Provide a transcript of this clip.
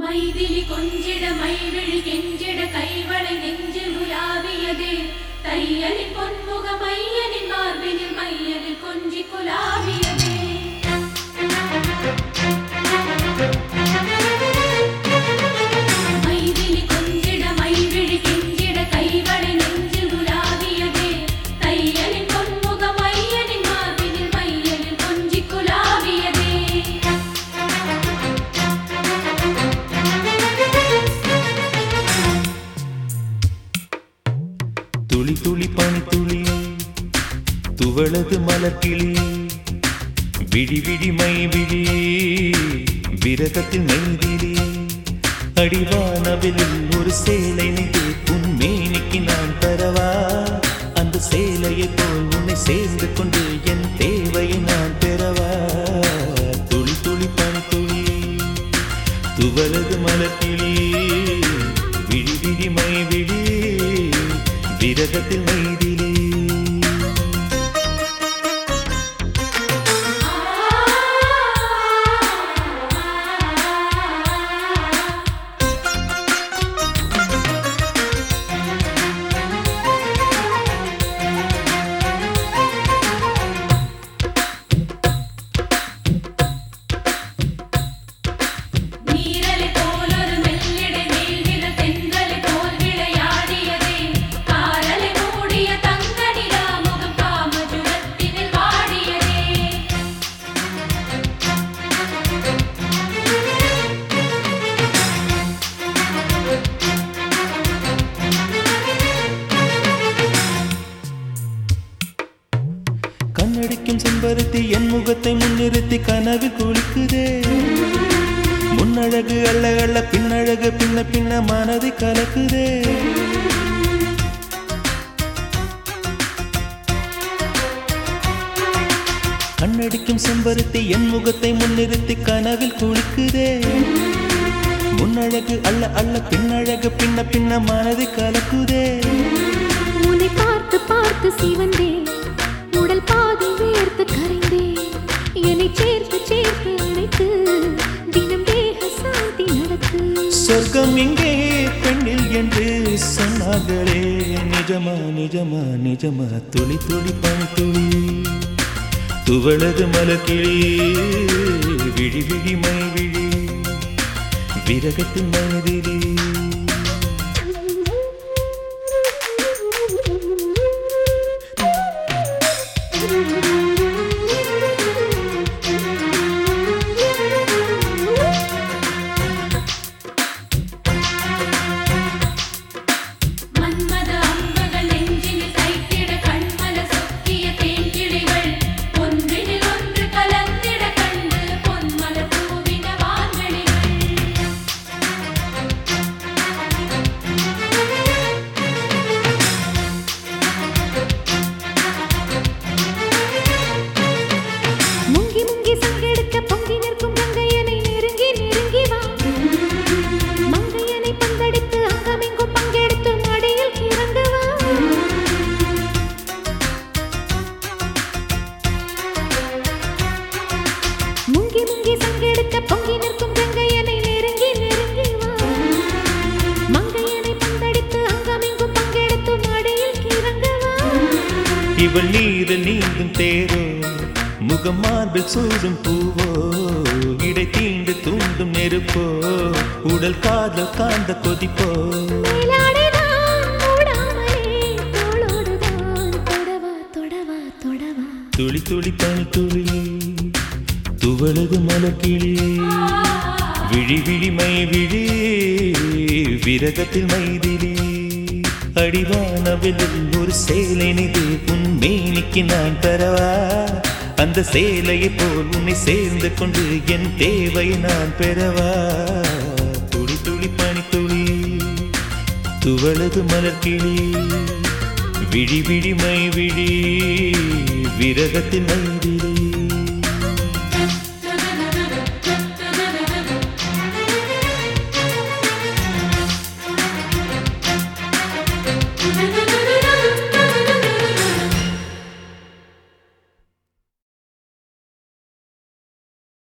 மைதிலி கொஞ்சிட மைவிழி கெஞ்சிட கைவளை நெஞ்சில் உலாவியதே தையலின் பொன்முக மையனின் மார்பினில் மையனில் கொஞ்சி குலாவியதே மைதிலி கொஞ்சிட மைவிழி கெஞ்சிட கைவளை நெஞ்சில் உலாவியதே தையலின் பொன்முக மையனின் மார்பினில் மையனில் கொஞ்சி குலாவியதே துளி துளி பனி துளி துவளது மலர்கிளி விழி விழி மை விழி விரகத்தில் மைதிலி அடிவானவில் ஒரு சேலை நெய்து உன் மேனிக்கு நான் தரவா அந்த சேலையை போல் உன்னை சேர்ந்து கொண்டு என் தேவையை நான் பெறவா துளி துளி பனி துளி துவலது மலர்கிளி விழி விழி மை விழி விரகத்தில் மைதிலே நீரலை போலொரு மெல்லிடை மேல்விரல் தென்றலை போல் விளையாடியதே காரலை மூடிய தங்க நிலா முகம் காமஜுரத்தினில் வாடியதே கண்ணடிக்கும் செம்பருத்தி என் முகத்தை முன்னிறுத்தி கனவில் குளிக்குதே முன்னழகு அள்ள அள்ள பின்னழகு பின்ன பின்ன மனதை கலக்குதே கண்ணடிக்கும் செம்பருத்தி என் முகத்தை முன்னிறுத்தி கனவில் குளிக்குதே முன்னழகு அள்ள அள்ள பின்னழகு பின்ன பின்ன மனதை கலக்குதே உன்னை பார்த்து பார்த்து சிவந்தே உடல் பாதி வேர்த்து கரைந்தே என்னை சேர்த்து சேர்த்து அணைத்து தினம் தேக சாந்தி நடத்து சொர்க்கம் எங்கே பெண்ணில் என்று சொன்னார்களே நிஜமா நிஜமா நிஜமா துளி துளி பனி துளி துவளது மலக்கிளி விழி விழி மை விழி விரகத்தின் மனதிலே மன்மத அம்புகள் நெஞ்சினில் தைத்திட கண்மல சொக்கிய தேன்கிளிகள் ஒன்றினில் ஒன்று கலந்திட கண்டு பொன்மல பூவின வான்வெளிகள் முங்கி முங்கி சங்கெடுக்க பொங்கி நிற்கும் மங்கையனை நெருங்கி நெருங்கி வா மங்கையனை பந்தடித்து அங்கமெங்கும் பங்கெடுத்து மடியில் கிறந்து வா முங்கி முங்கி சங்கெடுக்க பொங்கி நிற்கும் கங்கையனை நெருங்கி நெருங்கி வா மங்கையனை பந்தடித்து அங்கமெங்கும் பங்கெடுத்து மடியில் கிறங்க வா இவள் நீரில் நீந்தும் தேரோ முகம் மார்பில் சூடும் பூவோ இடை தீண்டு தூண்டும் நெருப்போ உடல் காதல் காந்த கொதிப்போ மேலாடைதான் மூடாமலே தோளோடுதான் தொடவா தொடவா தொடவா துளி துளி பனி துளி துவளது மலக்கிளி விழி விழி மை விழி விரகத்தில் மைதிலி அடிவானவில் ஒரு சேலை நிது உன் மேனிக்கு நான் தரவா அந்த சேலையை போல் உன்னை சேர்ந்து கொண்டு என் தேவை நான் பெறவா துளி துளி பனி துளி துவளது மலர்கிளி விழி விழி மை விழி விரகத்தில் மைதிலே